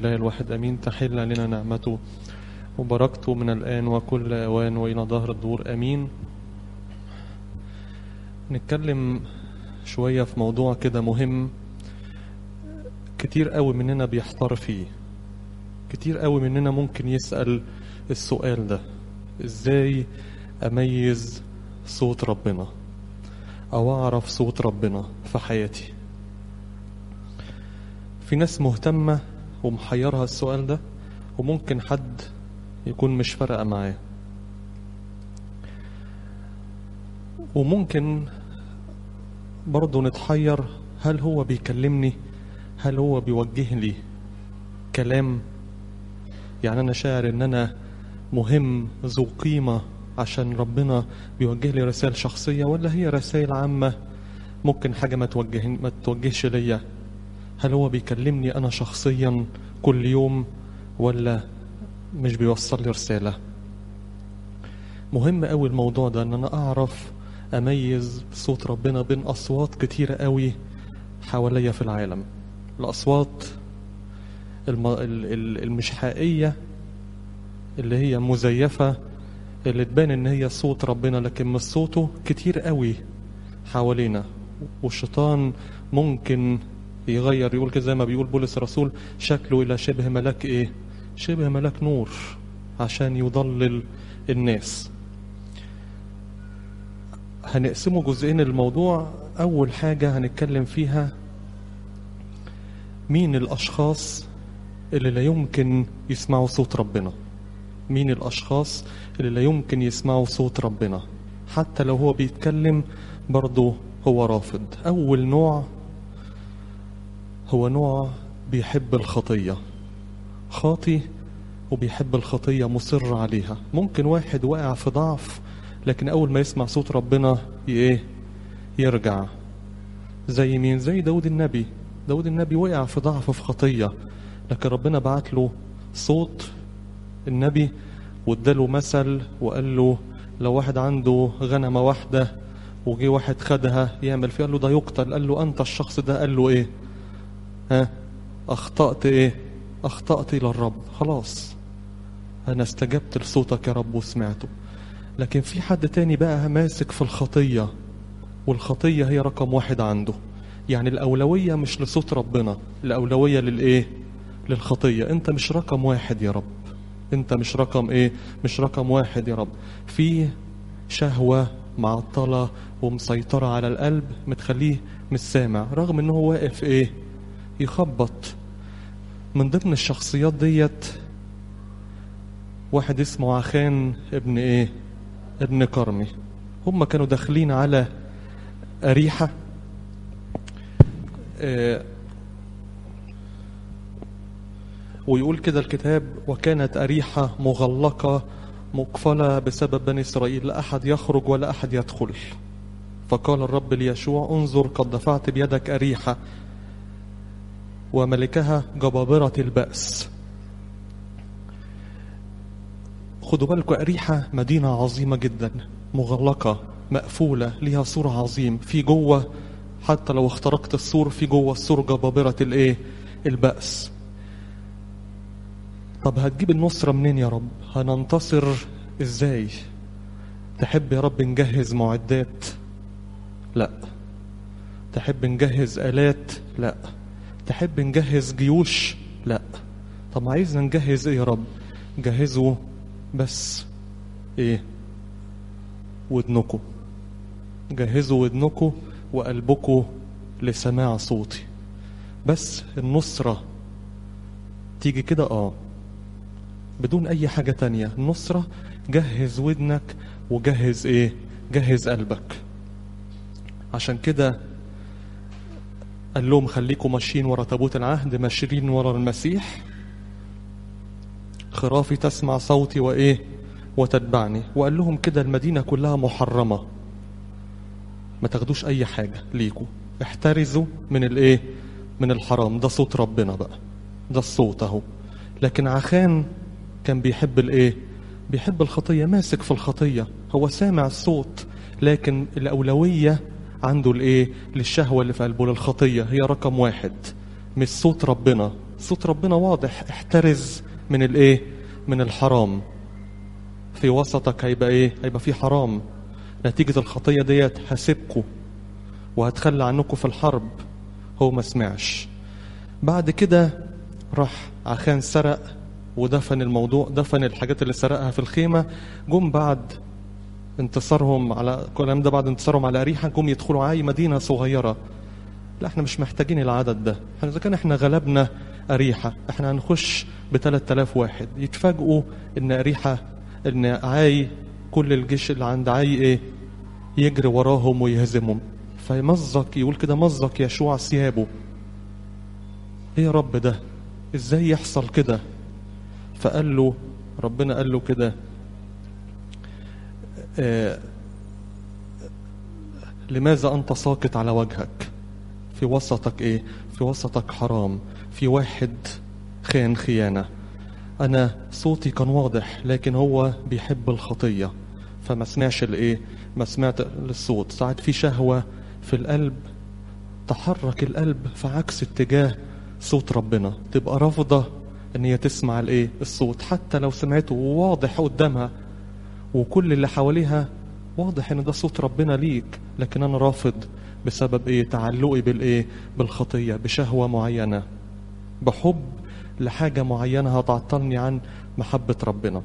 الإله الواحد أمين تحل علينا نعمته وبركته من الآن وكل أوان وإلى ظهر الدور أمين نتكلم شوية في موضوع كده مهم كتير قوي مننا بيحتار فيه كتير قوي مننا ممكن يسأل السؤال ده ازاي اميز صوت ربنا او اعرف صوت ربنا في حياتي في ناس مهتمة ومحيرها السؤال ده وممكن حد يكون مش فارقة معاه وممكن برضه نتحير هل هو بيكلمني هل هو بيوجه لي كلام يعني انا شاعر ان انا مهم ذو قيمة عشان ربنا بيوجه لي رسائل شخصية ولا هي رسائل عامة ممكن حاجة ما توجه ما توجهش ليا هل هو بيكلمني أنا شخصيا كل يوم ولا مش بيوصل لي رسالة مهم قوي الموضوع ده ان انا اعرف اميز صوت ربنا بين اصوات كتيرة قوي حواليا في العالم الاصوات الم... ال... ال... المش حقيقية اللي هي مزيفة اللي تبان ان هي صوت ربنا لكن مش صوته كتير قوي حوالينا والشيطان ممكن يغير يقول كده زي ما بيقول بولس الرسول شكله الى شبه ملاك ايه شبه ملاك نور عشان يضلل الناس هنقسمه جزئين الموضوع اول حاجة هنتكلم فيها مين الاشخاص اللي لا يمكن يسمعوا صوت ربنا مين الاشخاص اللي لا يمكن يسمعوا صوت ربنا حتى لو هو بيتكلم برضه هو رافض اول نوع هو نوع بيحب الخطية خاطي وبيحب الخطية مصر عليها ممكن واحد واقع في ضعف لكن أول ما يسمع صوت ربنا إيه يرجع زي مين زي داود النبي داود النبي وقع في ضعف في خطية لكن ربنا بعت له صوت النبي واداله مثل وقال له لو واحد عنده غنمة واحدة وجي واحد خدها يعمل فيها قال له ده يقتل قال له أنت الشخص ده قال له إيه ها أخطأت إيه أخطأت إلى الرب خلاص أنا استجبت لصوتك يا رب وسمعته لكن في حد تاني بقى ماسك في الخطية والخطية هي رقم واحد عنده يعني الأولوية مش لصوت ربنا الأولوية للإيه للخطية أنت مش رقم واحد يا رب أنت مش رقم إيه مش رقم واحد يا رب في شهوة معطلة ومسيطرة على القلب متخليه مش سامع رغم أنه واقف إيه يخبط من ضمن الشخصيات ديت واحد اسمه عخان ابن ايه ابن كرمي هم كانوا داخلين على أريحة آه ويقول كده الكتاب وكانت أريحة مغلقة مقفلة بسبب بني إسرائيل لا أحد يخرج ولا أحد يدخل فقال الرب ليشوع انظر قد دفعت بيدك أريحة وملكها جبابرة البأس خدوا بالكم أريحة مدينة عظيمة جدا مغلقة مقفولة ليها سور عظيم في جوه حتى لو اخترقت السور في جوه السور جبابرة الايه البأس طب هتجيب النصرة منين يا رب هننتصر ازاي تحب يا رب نجهز معدات لا تحب نجهز آلات لا تحب نجهز جيوش لا طب عايزنا نجهز ايه يا رب جهزوا بس ايه ودنكم جهزوا ودنكم وقلبكم لسماع صوتي بس النصرة تيجي كده اه بدون اي حاجة تانية النصرة جهز ودنك وجهز ايه جهز قلبك عشان كده قال لهم خليكم ماشيين ورا تابوت العهد ماشيين ورا المسيح خرافي تسمع صوتي وايه وتتبعني وقال لهم كده المدينة كلها محرمة ما تاخدوش اي حاجة ليكوا احترزوا من الايه من الحرام ده صوت ربنا بقى ده الصوت اهو لكن عخان كان بيحب الايه بيحب الخطية ماسك في الخطية هو سامع الصوت لكن الأولوية عنده الايه للشهوة اللي في قلبه للخطية هي رقم واحد مش صوت ربنا صوت ربنا واضح احترز من الايه من الحرام في وسطك هيبقى ايه هيبقى في حرام نتيجة الخطية ديت هسيبكوا وهتخلى عنكم في الحرب هو ما سمعش بعد كده راح عخان سرق ودفن الموضوع دفن الحاجات اللي سرقها في الخيمة جم بعد انتصارهم على الكلام ده بعد انتصارهم على أريحة جم يدخلوا عاي مدينة صغيرة لا احنا مش محتاجين العدد ده احنا اذا كان احنا غلبنا أريحة احنا هنخش ب 3000 واحد يتفاجئوا ان أريحة ان عاي كل الجيش اللي عند عاي ايه يجري وراهم ويهزمهم فمزق يقول كده مزق يشوع ثيابه ايه يا رب ده ازاي يحصل كده فقال له ربنا قال له كده آه لماذا انت ساقط على وجهك في وسطك ايه في وسطك حرام في واحد خان خيانه انا صوتي كان واضح لكن هو بيحب الخطيه فما سمعش الايه ما سمعت الصوت ساعات في شهوه في القلب تحرك القلب في عكس اتجاه صوت ربنا تبقى رافضه ان هي تسمع الايه الصوت حتى لو سمعته واضح قدامها وكل اللي حواليها واضح ان ده صوت ربنا ليك لكن انا رافض بسبب ايه تعلقي بالايه بالخطيه بشهوه معينه بحب لحاجه معينه هتعطلني عن محبه ربنا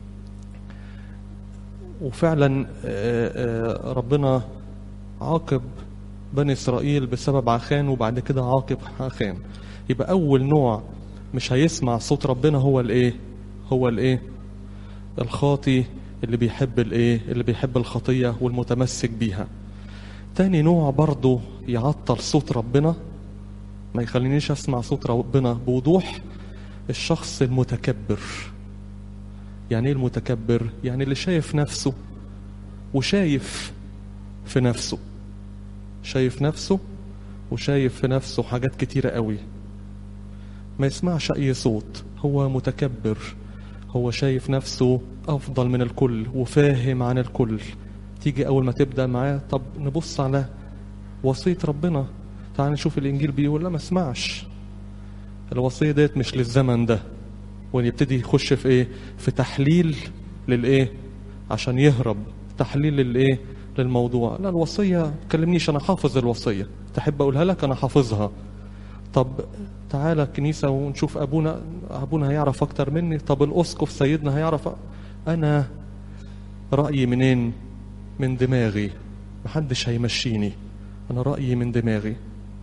وفعلا ربنا عاقب بني اسرائيل بسبب عخان وبعد كده عاقب عخان يبقى اول نوع مش هيسمع صوت ربنا هو الايه هو الايه الخاطي اللي بيحب الايه اللي بيحب الخطيه والمتمسك بيها تاني نوع برضه يعطل صوت ربنا ما يخلينيش اسمع صوت ربنا بوضوح الشخص المتكبر يعني ايه المتكبر يعني اللي شايف نفسه وشايف في نفسه شايف نفسه وشايف في نفسه حاجات كتيرة قوي ما يسمعش أي صوت هو متكبر هو شايف نفسه أفضل من الكل وفاهم عن الكل تيجي أول ما تبدأ معاه طب نبص على وصية ربنا تعال نشوف الإنجيل بيقول لا ما اسمعش الوصية ديت مش للزمن ده ويبتدي يخش في إيه في تحليل للإيه عشان يهرب تحليل للإيه للموضوع لا الوصية تكلمنيش أنا حافظ الوصية تحب أقولها لك أنا حافظها طب تعالى الكنيسة ونشوف أبونا أبونا هيعرف أكتر مني طب الأسقف سيدنا هيعرف أنا رأيي منين من دماغي محدش هيمشيني أنا رأيي من دماغي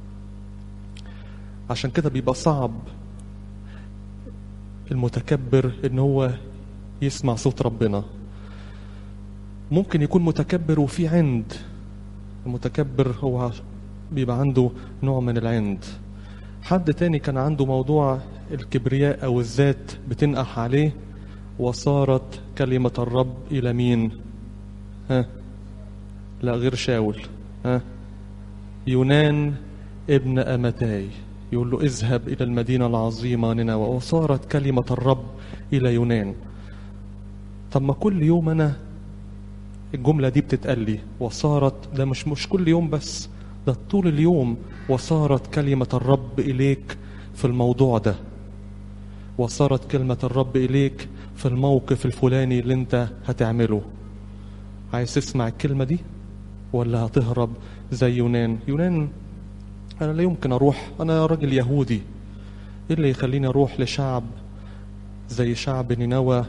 عشان كده بيبقى صعب المتكبر ان هو يسمع صوت ربنا ممكن يكون متكبر وفي عند المتكبر هو بيبقى عنده نوع من العند حد تاني كان عنده موضوع الكبرياء او الذات بتنقح عليه وصارت كلمة الرب إلى مين؟ ها؟ لا غير شاول ها؟ يونان ابن أمتاي يقول له اذهب إلى المدينة العظيمة نينوى وصارت كلمة الرب إلى يونان طب ما كل يوم أنا الجملة دي بتتقال لي وصارت ده مش مش كل يوم بس ده طول اليوم وصارت كلمة الرب إليك في الموضوع ده وصارت كلمة الرب إليك في الموقف الفلاني اللي انت هتعمله عايز تسمع الكلمة دي ولا هتهرب زي يونان يونان أنا لا يمكن أروح أنا راجل يهودي إيه اللي يخليني أروح لشعب زي شعب نينوى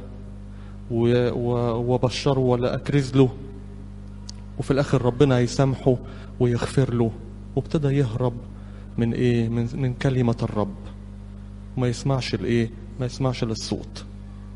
وبشره ولا أكرز له وفي الآخر ربنا يسامحه ويغفر له وابتدى يهرب من إيه من, من كلمة الرب وما يسمعش الإيه ما يسمعش للصوت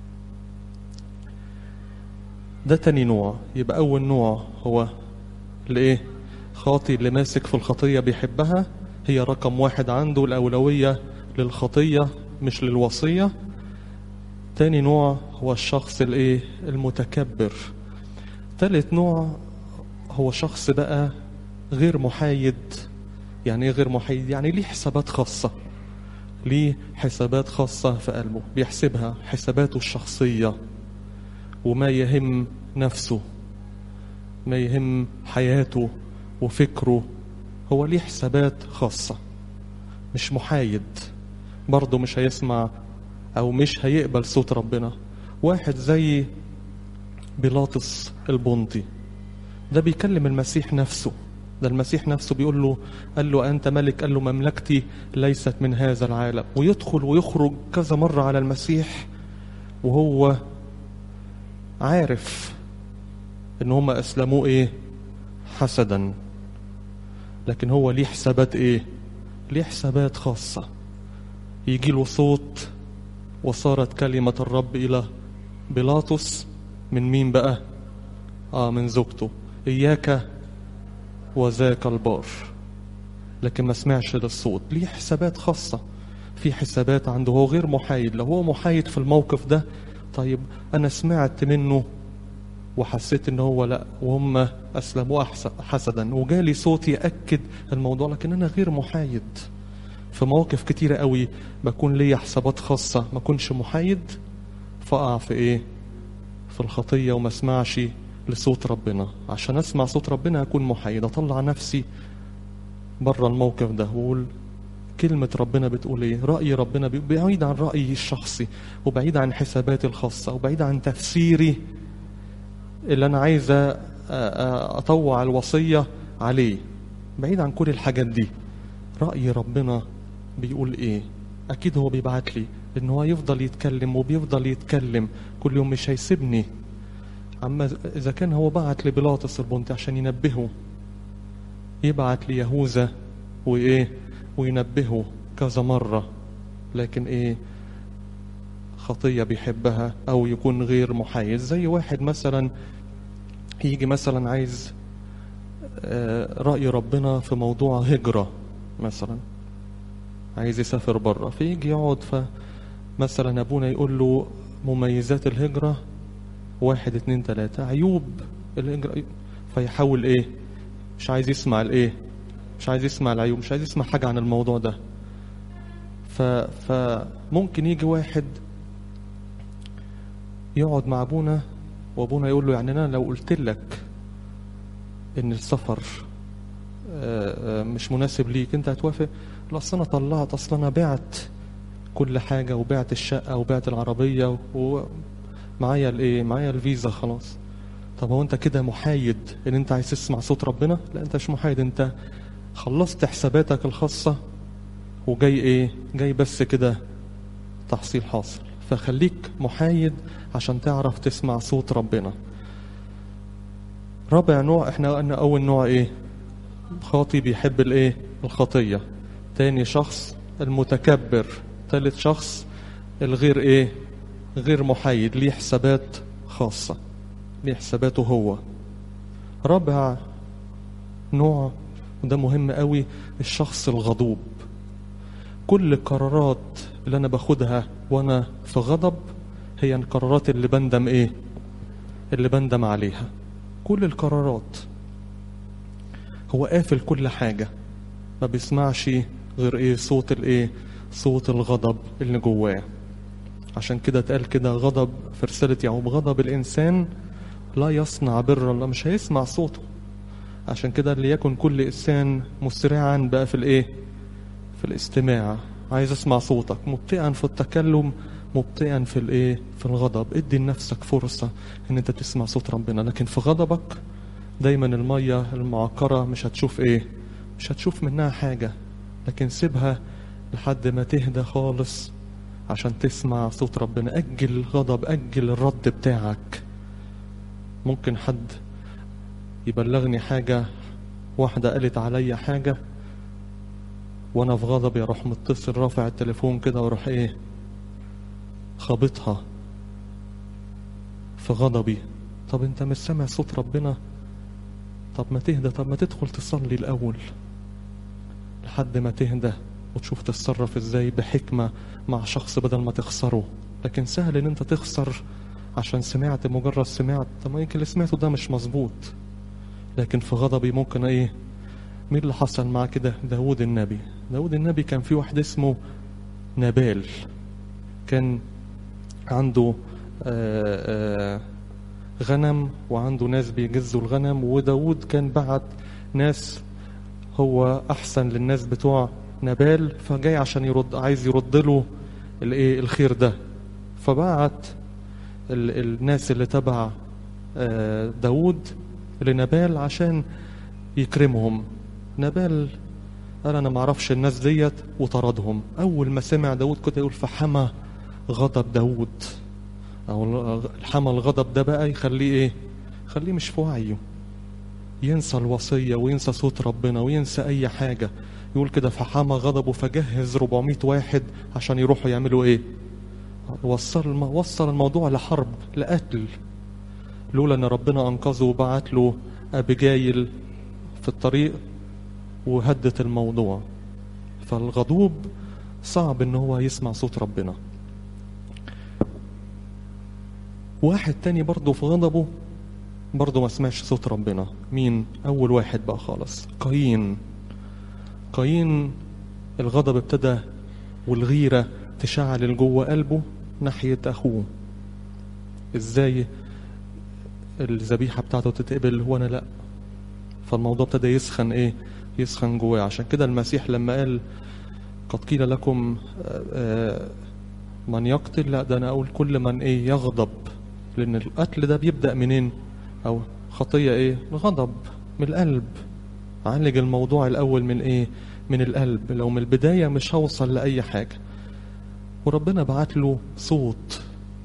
ده تاني نوع يبقى أول نوع هو الإيه خاطي اللي ماسك في الخطية بيحبها هي رقم واحد عنده الأولوية للخطية مش للوصية تاني نوع هو الشخص الايه المتكبر تالت نوع هو شخص بقى غير محايد يعني ايه غير محايد يعني ليه حسابات خاصة ليه حسابات خاصة في قلبه بيحسبها حساباته الشخصية وما يهم نفسه ما يهم حياته وفكره هو ليه حسابات خاصة مش محايد برضه مش هيسمع او مش هيقبل صوت ربنا واحد زي بيلاطس البنطي ده بيكلم المسيح نفسه ده المسيح نفسه بيقول له قال له أنت ملك قال له مملكتي ليست من هذا العالم ويدخل ويخرج كذا مرة على المسيح وهو عارف ان هم اسلموه ايه حسدا لكن هو ليه حسابات ايه ليه حسابات خاصة يجي له صوت وصارت كلمة الرب إلى بيلاطس من مين بقى آه من زوجته إياك وذاك البار لكن ما سمعش للصوت ليه حسابات خاصة في حسابات عنده هو غير محايد لو هو محايد في الموقف ده طيب أنا سمعت منه وحسيت ان هو لا وهم اسلموا حسدا وجالي صوت ياكد الموضوع لكن انا غير محايد في مواقف كتيره قوي بكون ليا حسابات خاصه ما اكونش محايد فاقع في ايه في الخطيه وما اسمعش لصوت ربنا عشان اسمع صوت ربنا اكون محايد اطلع نفسي بره الموقف ده واقول كلمة ربنا بتقول ايه رأي ربنا بعيد عن رأيي الشخصي وبعيد عن حساباتي الخاصة وبعيد عن تفسيري اللي انا عايز اطوع الوصية عليه بعيد عن كل الحاجات دي رأي ربنا بيقول ايه اكيد هو بيبعت لي ان هو يفضل يتكلم وبيفضل يتكلم كل يوم مش هيسيبني اما اذا كان هو بعت لبيلاطس البنطي عشان ينبهه يبعت ليهوذا وايه وينبهه كذا مرة لكن ايه خطية بيحبها او يكون غير محايد زي واحد مثلا يجي مثلا عايز رأي ربنا في موضوع هجرة مثلا عايز يسافر بره فيجي يقعد فمثلا ابونا يقول له مميزات الهجرة واحد اتنين تلاتة عيوب الهجرة فيحاول ايه مش عايز يسمع الايه مش عايز يسمع العيوب مش عايز يسمع حاجة عن الموضوع ده ف... فممكن يجي واحد يقعد مع ابونا وابونا يقول له يعني انا لو قلت لك ان السفر مش مناسب ليك انت هتوافق لا اصل انا طلعت اصل انا بعت كل حاجه وبعت الشقه وبعت العربيه ومعايا الايه معايا الفيزا خلاص طب هو انت كده محايد ان انت عايز تسمع صوت ربنا لا انت مش محايد انت خلصت حساباتك الخاصه وجاي ايه جاي بس كده تحصيل حاصل فخليك محايد عشان تعرف تسمع صوت ربنا رابع نوع احنا قلنا اول نوع ايه خاطي بيحب الايه الخطيه تاني شخص المتكبر تالت شخص الغير ايه غير محايد ليه حسابات خاصه ليه حساباته هو رابع نوع وده مهم قوي الشخص الغضوب كل القرارات اللي انا باخدها وانا في غضب هي القرارات اللي بندم ايه اللي بندم عليها كل القرارات هو قافل كل حاجة ما بيسمعش غير ايه صوت الايه صوت الغضب اللي جواه عشان كده اتقال كده غضب في رسالة يعقوب غضب الإنسان لا يصنع بر الله مش هيسمع صوته عشان كده ليكن كل إنسان مسرعا بقى في الايه في الاستماع عايز اسمع صوتك مبطئا في التكلم مبطئا في الايه في الغضب ادي لنفسك فرصه ان انت تسمع صوت ربنا لكن في غضبك دايما الميه المعكره مش هتشوف ايه مش هتشوف منها حاجه لكن سيبها لحد ما تهدى خالص عشان تسمع صوت ربنا اجل الغضب اجل الرد بتاعك ممكن حد يبلغني حاجه واحده قالت عليا حاجه وانا في غضبي اروح متصل رافع التليفون كده واروح ايه خابطها في غضبي طب انت مش سامع صوت ربنا طب ما تهدى طب ما تدخل تصلي الاول لحد ما تهدى وتشوف تتصرف ازاي بحكمة مع شخص بدل ما تخسره لكن سهل ان انت تخسر عشان سمعت مجرد سمعت طب ما يمكن اللي سمعته ده مش مظبوط لكن في غضبي ممكن ايه مين اللي حصل معاه كده داود النبي داود النبي كان في واحد اسمه نبال كان عنده آآ آآ غنم وعنده ناس بيجزوا الغنم وداود كان بعت ناس هو أحسن للناس بتوع نبال فجاي عشان يرد عايز يرد له الايه الخير ده فبعت ال... الناس اللي تبع آه، داود لنبال عشان يكرمهم نبال قال انا ما اعرفش الناس ديت وطردهم اول ما سمع داود كده يقول فحمى غضب داود او الحمى الغضب ده بقى يخليه ايه يخليه مش في وعيه ينسى الوصيه وينسى صوت ربنا وينسى اي حاجه يقول كده فحمى غضبه فجهز 400 واحد عشان يروحوا يعملوا ايه وصل الم... وصل الموضوع لحرب لقتل لولا ان ربنا انقذه وبعت له ابيجايل في الطريق وهدت الموضوع فالغضوب صعب ان هو يسمع صوت ربنا واحد تاني برضه في غضبه برضه ما سمعش صوت ربنا مين اول واحد بقى خالص قايين قايين الغضب ابتدى والغيرة تشعل جوه قلبه ناحية اخوه ازاي الذبيحة بتاعته تتقبل وانا لا فالموضوع ابتدى يسخن ايه يسخن جواه عشان كده المسيح لما قال قد قيل لكم آه، آه، من يقتل لا ده انا اقول كل من ايه يغضب لان القتل ده بيبدا منين او خطيه ايه الغضب من القلب عالج الموضوع الاول من ايه من القلب لو من البدايه مش هوصل لاي حاجه وربنا بعت له صوت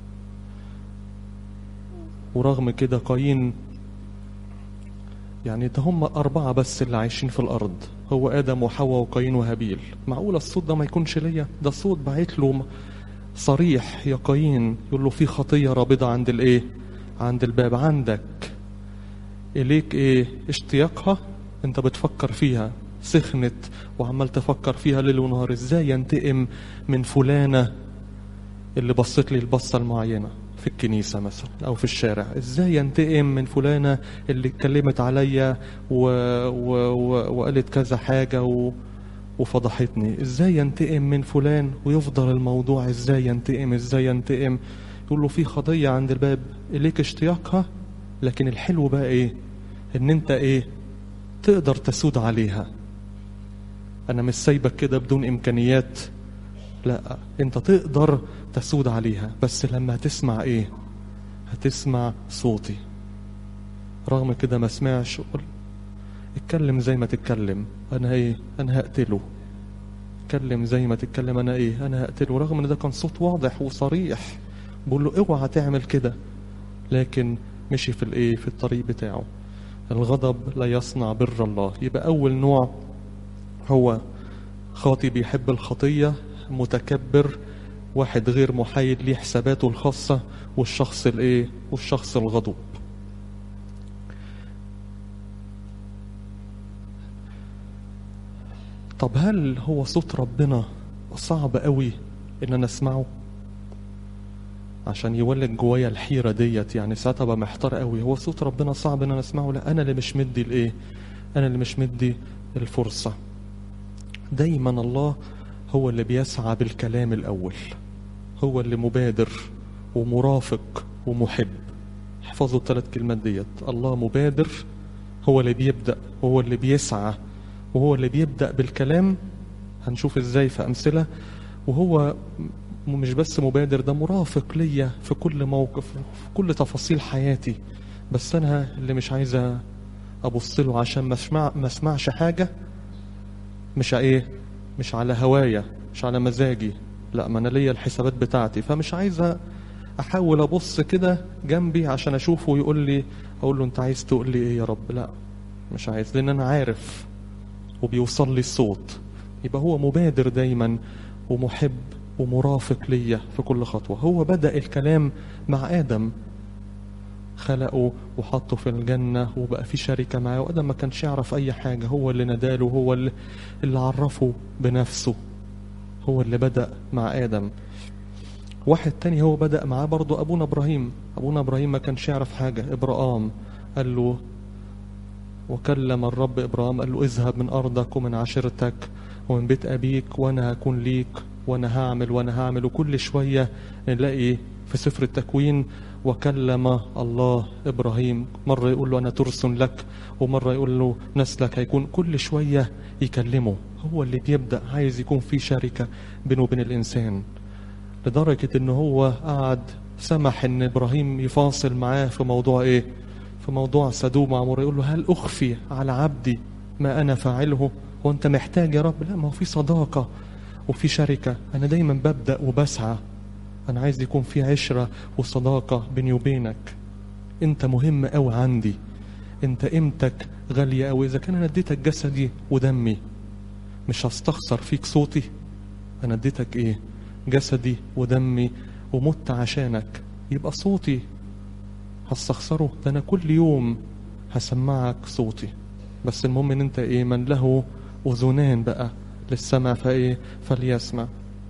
ورغم كده قايين يعني ده هم أربعة بس اللي عايشين في الأرض هو آدم وحواء وقايين وهابيل معقول الصوت ده ما يكونش ليا ده صوت بعت له م- صريح يا قايين يقول له في خطية رابضة عند الإيه عند الباب عندك إليك إيه اشتياقها أنت بتفكر فيها سخنت وعمال تفكر فيها ليل ونهار إزاي ينتقم من فلانة اللي بصت لي البصة المعينة في الكنيسة مثلا أو في الشارع إزاي ينتقم من فلانة اللي اتكلمت عليا و... و... و... وقالت كذا حاجة و... وفضحتني إزاي ينتقم من فلان ويفضل الموضوع إزاي ينتقم إزاي ينتقم يقول له في قضية عند الباب إليك اشتياقها لكن الحلو بقى إيه إن أنت إيه تقدر تسود عليها أنا مش سايبك كده بدون إمكانيات لا انت تقدر تسود عليها بس لما هتسمع ايه هتسمع صوتي رغم كده ما سمعش قل اتكلم زي ما تتكلم انا ايه انا هقتله اتكلم زي ما تتكلم انا ايه انا هقتله رغم ان ده كان صوت واضح وصريح بقول له اوعى تعمل كده لكن مشي في الايه في الطريق بتاعه الغضب لا يصنع بر الله يبقى اول نوع هو خاطي بيحب الخطية متكبر واحد غير محايد ليه حساباته الخاصة والشخص الايه والشخص الغضوب طب هل هو صوت ربنا صعب قوي ان انا اسمعه عشان يولد جوايا الحيرة ديت يعني ساعتها بقى محتار قوي هو صوت ربنا صعب ان انا اسمعه لا انا اللي مش مدي الايه انا اللي مش مدي الفرصة دايما الله هو اللي بيسعى بالكلام الأول هو اللي مبادر ومرافق ومحب احفظوا الثلاث كلمات ديت الله مبادر هو اللي بيبدأ وهو اللي بيسعى وهو اللي بيبدأ بالكلام هنشوف ازاي في أمثلة وهو م- مش بس مبادر ده مرافق ليا في كل موقف في كل تفاصيل حياتي بس أنا اللي مش عايزة أبص له عشان ما اسمع ما اسمعش حاجة مش ايه مش على هوايا مش على مزاجي لا ما انا ليا الحسابات بتاعتي فمش عايز احاول ابص كده جنبي عشان اشوفه ويقول لي اقول له انت عايز تقول لي ايه يا رب لا مش عايز لان انا عارف وبيوصل لي الصوت يبقى هو مبادر دايما ومحب ومرافق ليا في كل خطوة هو بدأ الكلام مع آدم خلقه وحطه في الجنة وبقى في شركة معاه وآدم ما كانش يعرف أي حاجة هو اللي ناداله هو اللي, اللي عرفه بنفسه هو اللي بدأ مع آدم واحد تاني هو بدأ معاه برضو أبونا إبراهيم أبونا إبراهيم ما كانش يعرف حاجة إبراهام قال له وكلم الرب إبراهيم قال له اذهب من أرضك ومن عشيرتك ومن بيت أبيك وأنا هكون ليك وأنا هعمل وأنا هعمل وكل شوية نلاقي في سفر التكوين وكلم الله إبراهيم مرة يقول له أنا ترس لك ومرة يقول له نسلك هيكون كل شوية يكلمه هو اللي بيبدأ عايز يكون في شركة بينه وبين الإنسان لدرجة إن هو قعد سمح إن إبراهيم يفاصل معاه في موضوع إيه؟ في موضوع سدوم وعمور يقول له هل أخفي على عبدي ما أنا فاعله؟ هو أنت محتاج يا رب؟ لا ما هو في صداقة وفي شركة أنا دايما ببدأ وبسعى أنا عايز يكون في عشرة وصداقة بيني وبينك أنت مهم أوي عندي أنت قيمتك غالية أوي إذا كان أنا اديتك جسدي ودمي مش هستخسر فيك صوتي أنا اديتك إيه؟ جسدي ودمي ومت عشانك يبقى صوتي هستخسره ده أنا كل يوم هسمعك صوتي بس المهم إن أنت إيه من له أذنان بقى للسمع فإيه فليسمع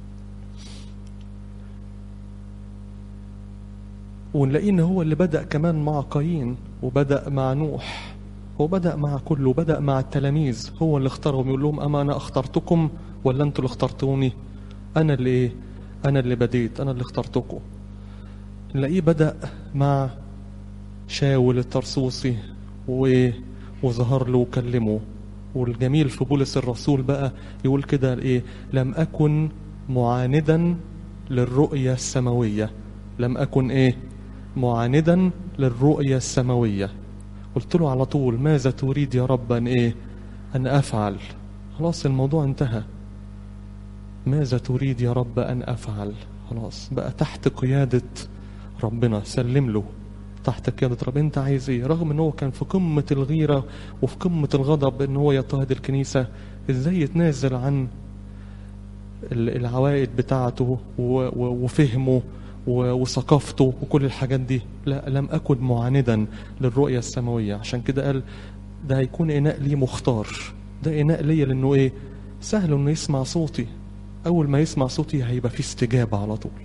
ونلاقيه ان هو اللي بدأ كمان مع قايين وبدأ مع نوح هو بدأ مع كله بدأ مع التلاميذ هو اللي اختارهم يقول لهم أما أنا اخترتكم ولا أنتوا اللي اخترتوني أنا اللي إيه أنا اللي بديت أنا اللي اخترتكم نلاقيه بدأ مع شاول الترسوسي وإيه وظهر له وكلمه والجميل في بولس الرسول بقى يقول كده إيه لم أكن معاندا للرؤية السماوية لم أكن إيه معاندا للرؤية السماوية قلت له على طول ماذا تريد يا رب أن إيه أن أفعل خلاص الموضوع انتهى ماذا تريد يا رب أن أفعل خلاص بقى تحت قيادة ربنا سلم له تحت قيادة رب انت عايز ايه رغم ان هو كان في قمة الغيرة وفي قمة الغضب ان هو يضطهد الكنيسة ازاي يتنازل عن العوائد بتاعته وفهمه وثقافته وكل الحاجات دي لا لم أكن معاندا للرؤية السماوية عشان كده قال ده هيكون إناء لي مختار ده إناء ليا لأنه إيه سهل إنه يسمع صوتي أول ما يسمع صوتي هيبقى في استجابة على طول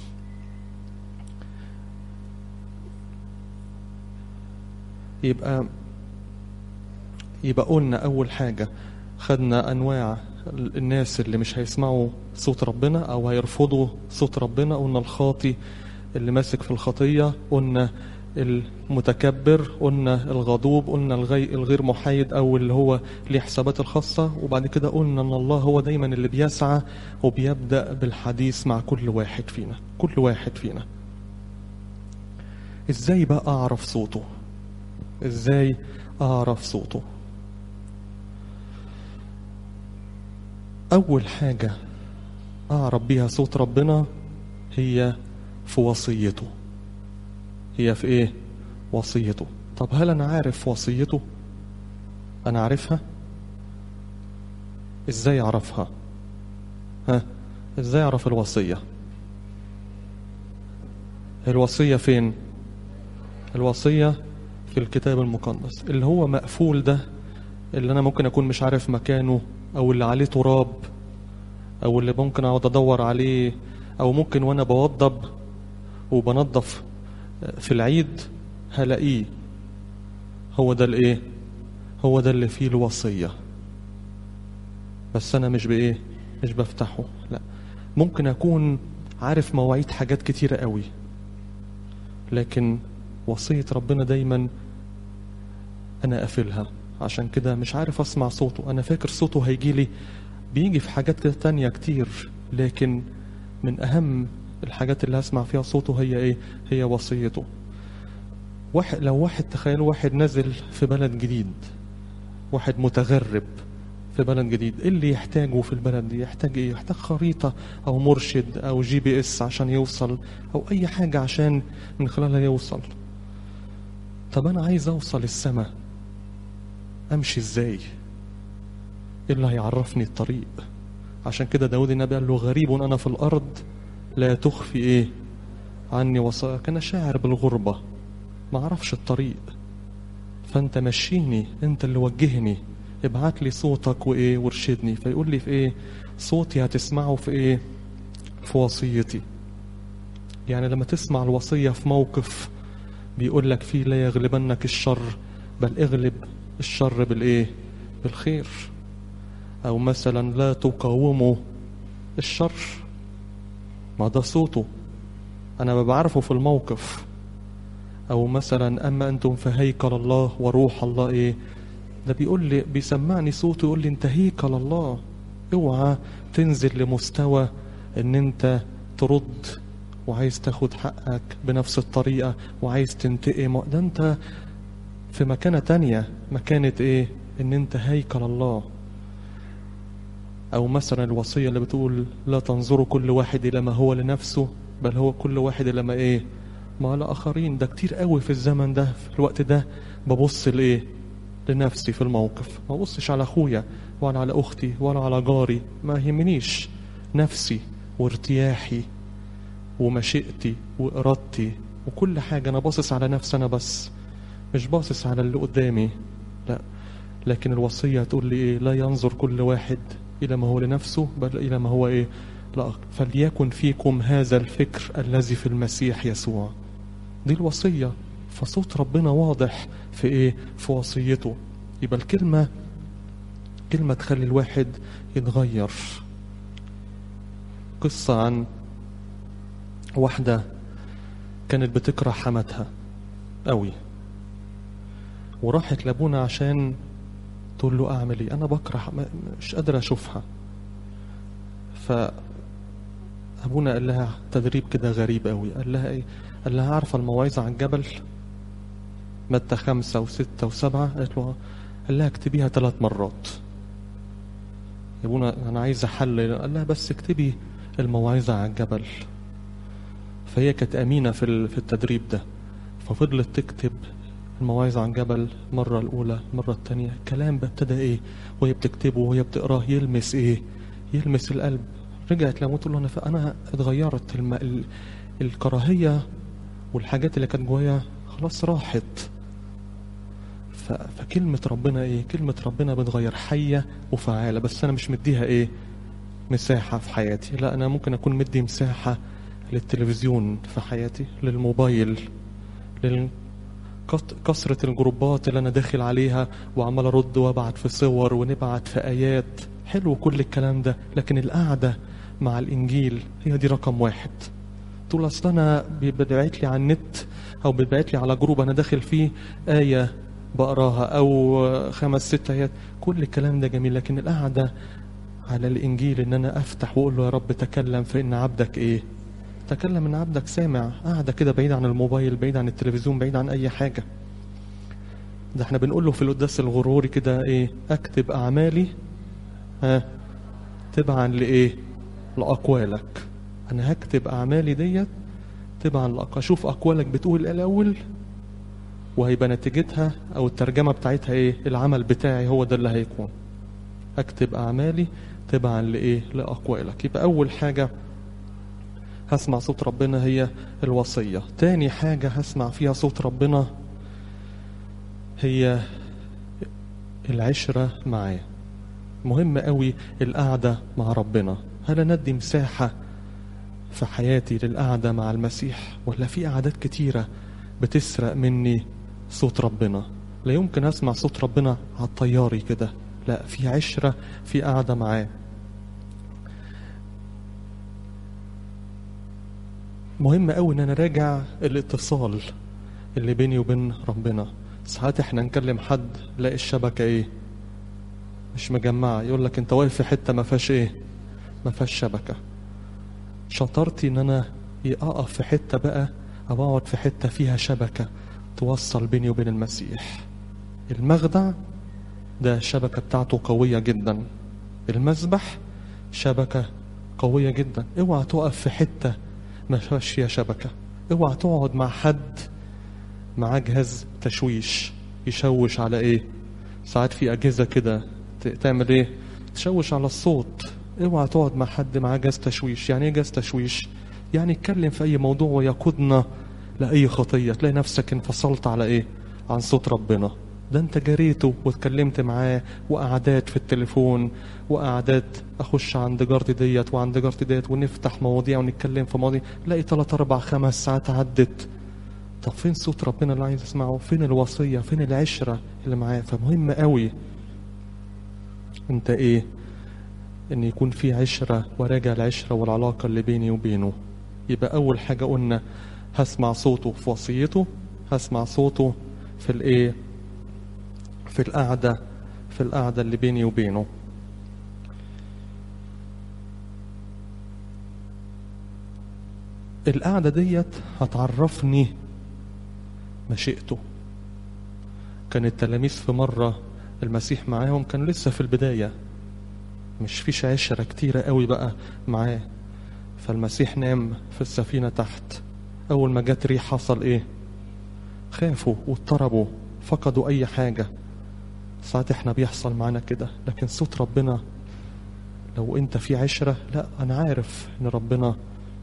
يبقى يبقى قلنا أول حاجة خدنا أنواع الناس اللي مش هيسمعوا صوت ربنا او هيرفضوا صوت ربنا قلنا الخاطي اللي ماسك في الخطية قلنا المتكبر قلنا الغضوب قلنا الغي الغير محايد او اللي هو ليه حسابات الخاصة وبعد كده قلنا ان الله هو دايما اللي بيسعى وبيبدأ بالحديث مع كل واحد فينا كل واحد فينا ازاي بقى اعرف صوته ازاي اعرف صوته أول حاجة أعرف بيها صوت ربنا هي في وصيته هي في إيه؟ وصيته طب هل أنا عارف وصيته؟ أنا عارفها؟ إزاي أعرفها؟ ها؟ إزاي أعرف الوصية؟ الوصية فين؟ الوصية في الكتاب المقدس اللي هو مقفول ده اللي أنا ممكن أكون مش عارف مكانه او اللي عليه تراب او اللي ممكن اقعد ادور عليه او ممكن وانا بوضب وبنظف في العيد هلاقيه هو ده الايه هو ده اللي فيه الوصيه بس انا مش بايه مش بفتحه لا ممكن اكون عارف مواعيد حاجات كتيره قوي لكن وصيه ربنا دايما انا قافلها عشان كده مش عارف اسمع صوته انا فاكر صوته هيجي لي بيجي في حاجات كده تانية كتير لكن من اهم الحاجات اللي هسمع فيها صوته هي ايه هي وصيته واحد لو واحد تخيلوا واحد نازل في بلد جديد واحد متغرب في بلد جديد ايه اللي يحتاجه في البلد دي يحتاج ايه يحتاج خريطة او مرشد او جي بي اس عشان يوصل او اي حاجة عشان من خلالها يوصل طب انا عايز اوصل السماء امشي ازاي ايه اللي هيعرفني الطريق عشان كده داود النبي قال له غريب انا في الارض لا تخفي ايه عني وصاياك انا شاعر بالغربه ما اعرفش الطريق فانت مشيني انت اللي وجهني ابعت لي صوتك وايه وارشدني فيقول لي في ايه صوتي هتسمعه في ايه في وصيتي يعني لما تسمع الوصيه في موقف بيقول لك فيه لا يغلبنك الشر بل اغلب الشر بالايه بالخير او مثلا لا تقاوموا الشر ما ده صوته انا بعرفه في الموقف او مثلا اما انتم فهيكل الله وروح الله ايه ده بيقول لي بيسمعني صوته يقول لي انت هيكل الله اوعى تنزل لمستوى ان انت ترد وعايز تاخد حقك بنفس الطريقة وعايز تنتقم ده انت في مكانة تانية مكانة ايه ان انت هيكل الله او مثلا الوصية اللي بتقول لا تنظروا كل واحد الى ما هو لنفسه بل هو كل واحد الى ما ايه ما لآخرين ده كتير قوي في الزمن ده في الوقت ده ببص لايه لنفسي في الموقف ما ببصش على اخويا ولا على اختي ولا على جاري ما يهمنيش نفسي وارتياحي ومشيئتي وارادتي وكل حاجة انا باصص على نفسي انا بس مش باصص على اللي قدامي لا لكن الوصية تقول لي ايه لا ينظر كل واحد الى ما هو لنفسه بل الى ما هو ايه لا فليكن فيكم هذا الفكر الذي في المسيح يسوع دي الوصية فصوت ربنا واضح في ايه في وصيته يبقى الكلمة كلمة تخلي الواحد يتغير قصة عن واحدة كانت بتكره حماتها قوي وراحت لابونا عشان تقول له اعمل ايه انا بكره مش قادر اشوفها ف ابونا قال لها تدريب كده غريب قوي قال لها ايه قال لها عارفه الموعظه على الجبل متى خمسة وستة وسبعة قالت له قال لها اكتبيها ثلاث مرات يا ابونا انا عايزه حل قال لها بس اكتبي الموعظه على الجبل فهي كانت امينه في في التدريب ده ففضلت تكتب المواعظ عن جبل المرة الأولى المرة الثانية الكلام ابتدى إيه وهي بتكتبه وهي بتقراه يلمس إيه يلمس القلب رجعت لما تقول له أنا أنا اتغيرت الم... ال... الكراهية والحاجات اللي كانت جوايا خلاص راحت ف... فكلمة ربنا إيه كلمة ربنا بتغير حية وفعالة بس أنا مش مديها إيه مساحة في حياتي لا أنا ممكن أكون مدي مساحة للتلفزيون في حياتي للموبايل لل... كثرة الجروبات اللي أنا داخل عليها وعمال أرد وأبعت في صور ونبعت في آيات حلو كل الكلام ده لكن القعدة مع الإنجيل هي دي رقم واحد تقول أصل أنا بيبعت لي على النت أو بيبعت لي على جروب أنا داخل فيه آية بقراها أو خمس ست آيات كل الكلام ده جميل لكن القعدة على الإنجيل إن أنا أفتح وأقول له يا رب تكلم فإن عبدك إيه تكلم ان عبدك سامع قاعده كده بعيد عن الموبايل بعيد عن التلفزيون بعيد عن اي حاجه ده احنا بنقول له في القداس الغروري كده ايه اكتب اعمالي ها تبعا لايه لاقوالك انا هكتب اعمالي ديت تبعا لأق... اشوف اقوالك بتقول ايه الاول وهيبقى نتيجتها او الترجمه بتاعتها ايه العمل بتاعي هو ده اللي هيكون اكتب اعمالي تبعا لايه لاقوالك يبقى اول حاجه هسمع صوت ربنا هي الوصية تاني حاجة هسمع فيها صوت ربنا هي العشرة معاه مهم قوي القعدة مع ربنا هل أنا ندي مساحة في حياتي للقعدة مع المسيح ولا في قعدات كتيرة بتسرق مني صوت ربنا لا يمكن أسمع صوت ربنا على الطياري كده لا في عشرة في قعدة معاه مهم قوي ان انا راجع الاتصال اللي بيني وبين ربنا ساعات احنا نكلم حد لاقي الشبكه ايه مش مجمعه يقول لك انت واقف في حته ما فيهاش ايه ما فيهاش شبكه شطارتي ان انا اقف في حته بقى او اقعد في حته فيها شبكه توصل بيني وبين المسيح المخدع ده الشبكه بتاعته قويه جدا المسبح شبكه قويه جدا اوعى تقف في حته ما فيهاش فيها شبكة اوعى تقعد مع حد معاه جهاز تشويش يشوش على ايه ساعات في اجهزة كده تعمل ايه تشوش على الصوت اوعى تقعد مع حد معاه جهاز تشويش يعني ايه جهاز تشويش يعني يتكلم في اي موضوع ويقودنا لاي خطية تلاقي نفسك انفصلت على ايه عن صوت ربنا ده انت جريته واتكلمت معاه وقعدات في التليفون وقعدات اخش عند جارتي ديت وعند جارتي ديت ونفتح مواضيع ونتكلم في مواضيع لاقي 3 4 5 ساعات عدت طب فين صوت ربنا اللي عايز اسمعه فين الوصيه فين العشره اللي معاه فمهم قوي انت ايه ان يكون في عشره وراجع العشره والعلاقه اللي بيني وبينه يبقى اول حاجه قلنا هسمع صوته في وصيته هسمع صوته في الايه في القعدة في القعدة اللي بيني وبينه القعدة ديت هتعرفني مشيئته كان التلاميذ في مرة المسيح معاهم كان لسه في البداية مش فيش عشرة كتيرة قوي بقى معاه فالمسيح نام في السفينة تحت أول ما جت ريح حصل إيه خافوا واضطربوا فقدوا أي حاجة ساعات احنا بيحصل معانا كده لكن صوت ربنا لو انت في عشرة لا انا عارف ان ربنا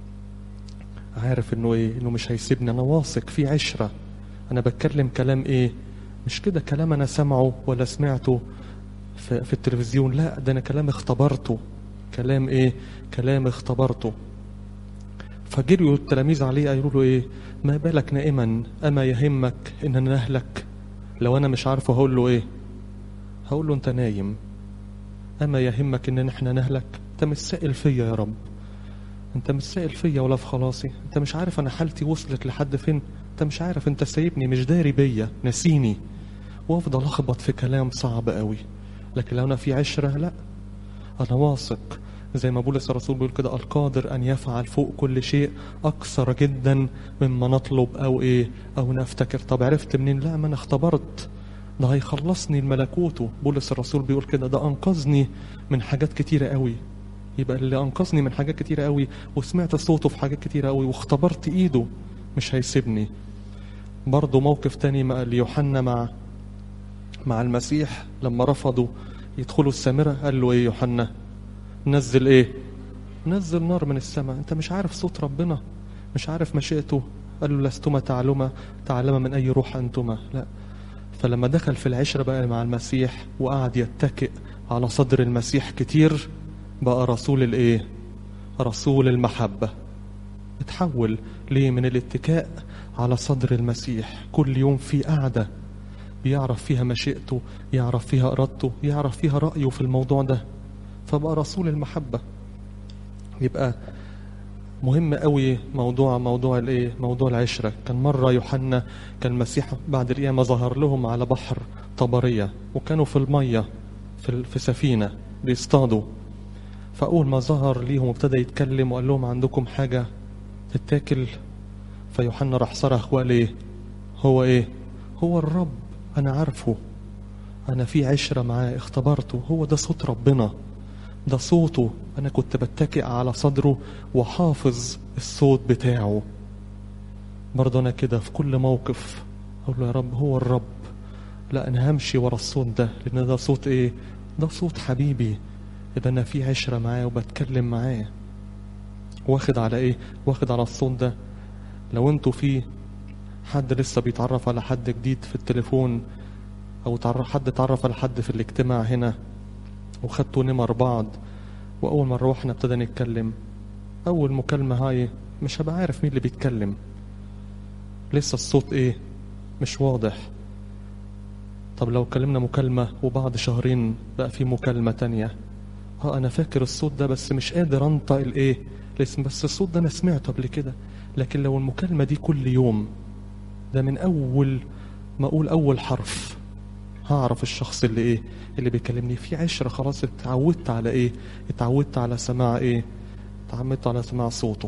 عارف انه ايه انه مش هيسيبني انا واثق في عشرة انا بتكلم كلام ايه مش كده كلام انا سمعه ولا سمعته في, في التلفزيون لا ده انا كلام اختبرته كلام ايه كلام اختبرته فجريوا التلاميذ عليه قالوا له ايه ما بالك نائما اما يهمك ان نهلك لو انا مش عارفه هقول له ايه هقول له انت نايم اما يهمك ان احنا نهلك انت مش سائل فيا يا رب انت مش سائل فيا ولا في خلاصي انت مش عارف انا حالتي وصلت لحد فين انت مش عارف انت سايبني مش داري بيا نسيني وافضل اخبط في كلام صعب قوي لكن لو انا في عشرة لا انا واثق زي ما بولس الرسول بيقول كده القادر ان يفعل فوق كل شيء اكثر جدا مما نطلب او ايه او نفتكر طب عرفت منين لا ما انا اختبرت ده هيخلصني الملكوته بولس الرسول بيقول كده ده انقذني من حاجات كتيره قوي يبقى اللي انقذني من حاجات كتيره قوي وسمعت صوته في حاجات كتيره قوي واختبرت ايده مش هيسيبني برضه موقف تاني مع ليوحنا مع مع المسيح لما رفضوا يدخلوا السامرة قال له ايه يوحنا نزل ايه نزل نار من السماء انت مش عارف صوت ربنا مش عارف مشيئته قال له لستما تعلما تعلم من اي روح انتما لا فلما دخل في العشرة بقى مع المسيح وقعد يتكئ على صدر المسيح كتير بقى رسول الايه رسول المحبة اتحول ليه من الاتكاء على صدر المسيح كل يوم في قعدة بيعرف فيها مشيئته يعرف فيها إرادته يعرف فيها رأيه في الموضوع ده فبقى رسول المحبة يبقى مهم قوي موضوع موضوع الايه موضوع العشره كان مره يوحنا كان المسيح بعد القيامه ظهر لهم على بحر طبريه وكانوا في الميه في في سفينه بيصطادوا فاول ما ظهر ليهم وابتدى يتكلم وقال لهم عندكم حاجه تتاكل فيوحنا راح صرخ وقال ايه هو ايه هو الرب انا عارفه انا في عشره معاه اختبرته هو ده صوت ربنا ده صوته أنا كنت بتكئ على صدره وحافظ الصوت بتاعه برضه أنا كده في كل موقف أقول له يا رب هو الرب لا أنا همشي ورا الصوت ده لأن ده صوت إيه ده صوت حبيبي يبقى أنا في عشرة معاه وبتكلم معاه واخد على إيه واخد على الصوت ده لو انتوا في حد لسه بيتعرف على حد جديد في التليفون او تعرف حد اتعرف على حد في الاجتماع هنا وخدتوا نمر بعض واول ما روحنا ابتدى نتكلم اول مكالمه هاي مش هبقى عارف مين اللي بيتكلم لسه الصوت ايه مش واضح طب لو كلمنا مكالمة وبعد شهرين بقى في مكالمة تانية اه انا فاكر الصوت ده بس مش قادر انطق الايه الاسم بس الصوت ده انا سمعته قبل كده لكن لو المكالمة دي كل يوم ده من اول ما اقول اول حرف هعرف الشخص اللي ايه اللي بيكلمني في عشرة خلاص اتعودت على ايه اتعودت على سماع ايه اتعودت على سماع صوته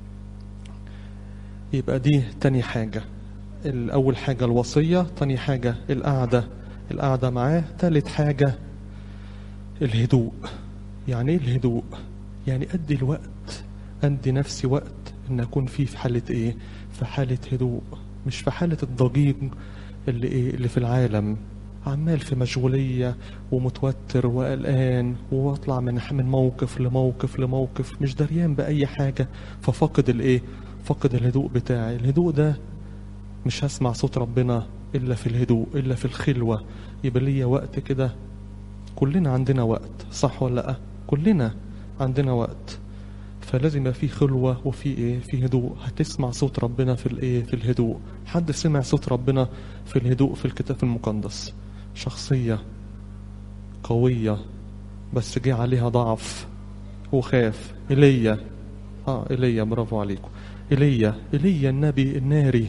يبقى دي تاني حاجة الأول حاجة الوصية تاني حاجة القعدة القعدة معاه تالت حاجة الهدوء يعني ايه الهدوء يعني أدي الوقت أدي نفسي وقت إن أكون فيه في حالة إيه في حالة هدوء مش في حالة الضجيج اللي إيه اللي في العالم عمال في مشغولية ومتوتر وقلقان واطلع من من موقف لموقف لموقف مش دريان بأي حاجة ففقد الايه فقد الهدوء بتاعي الهدوء ده مش هسمع صوت ربنا إلا في الهدوء إلا في الخلوة يبقى ليا وقت كده كلنا عندنا وقت صح ولا لا كلنا عندنا وقت فلازم يبقى في خلوة وفي ايه في هدوء هتسمع صوت ربنا في الايه في الهدوء حد سمع صوت ربنا في الهدوء في الكتاب المقدس شخصية قوية بس جه عليها ضعف وخاف إيليا اه إيليا برافو عليكم إيليا إيليا النبي الناري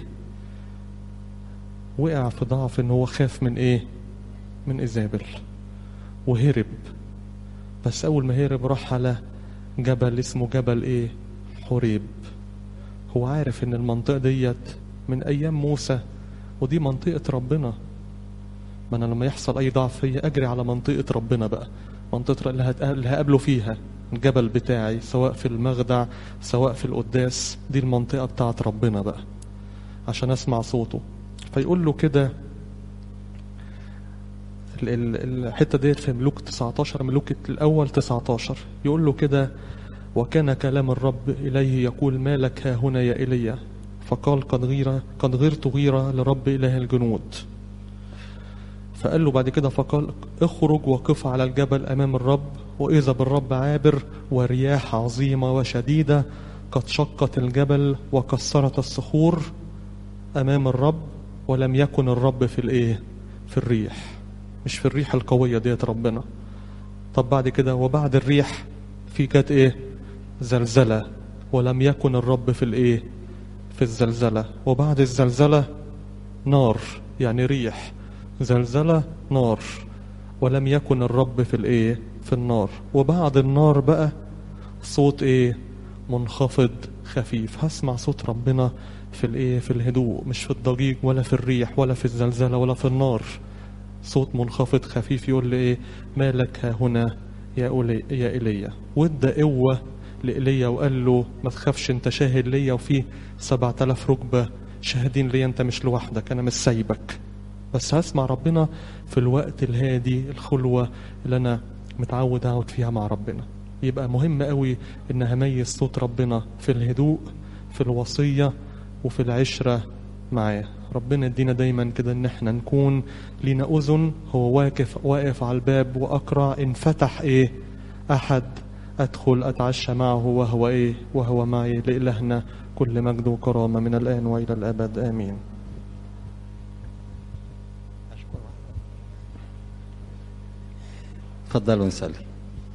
وقع في ضعف ان هو خاف من ايه من ايزابل وهرب بس اول ما هرب راح على جبل اسمه جبل ايه حريب هو عارف ان المنطقة ديت من ايام موسى ودي منطقة ربنا ما انا لما يحصل اي ضعف فيا اجري على منطقة ربنا بقى منطقة اللي, هتق... اللي هقابله فيها الجبل بتاعي سواء في المخدع سواء في القداس دي المنطقة بتاعت ربنا بقى عشان اسمع صوته فيقول له كده ال- ال- الحتة ديت في ملوك 19 ملوك الأول 19 يقول له كده وكان كلام الرب إليه يقول ما لك ها هنا يا إيليا فقال قد غيرة قد غرت غيرة لرب إله الجنود فقال له بعد كده فقال اخرج وقف على الجبل أمام الرب وإذا بالرب عابر ورياح عظيمة وشديدة قد شقت الجبل وكسرت الصخور أمام الرب ولم يكن الرب في الإيه في الريح مش في الريح القوية ديت ربنا طب بعد كده وبعد الريح في كانت إيه زلزلة ولم يكن الرب في الإيه في الزلزلة وبعد الزلزلة نار يعني ريح زلزلة نار ولم يكن الرب في الايه في النار وبعد النار بقى صوت ايه منخفض خفيف هسمع صوت ربنا في الايه في الهدوء مش في الضجيج ولا في الريح ولا في الزلزلة ولا في النار صوت منخفض خفيف يقول لي ايه مالك ها هنا يا أولي يا ايليا وادى قوة لإيليا وقال له ما تخافش انت شاهد ليا وفي سبعة آلاف ركبة شاهدين ليا انت مش لوحدك انا مش سايبك بس هسمع ربنا في الوقت الهادي الخلوة اللي أنا متعود أقعد فيها مع ربنا يبقى مهم قوي إن هميز صوت ربنا في الهدوء في الوصية وفي العشرة معاه ربنا يدينا دايما كده ان احنا نكون لينا اذن هو واقف واقف على الباب واقرع ان فتح ايه احد ادخل اتعشى معه وهو ايه وهو معي لالهنا كل مجد وكرامه من الان والى الابد امين تفضلوا نصلي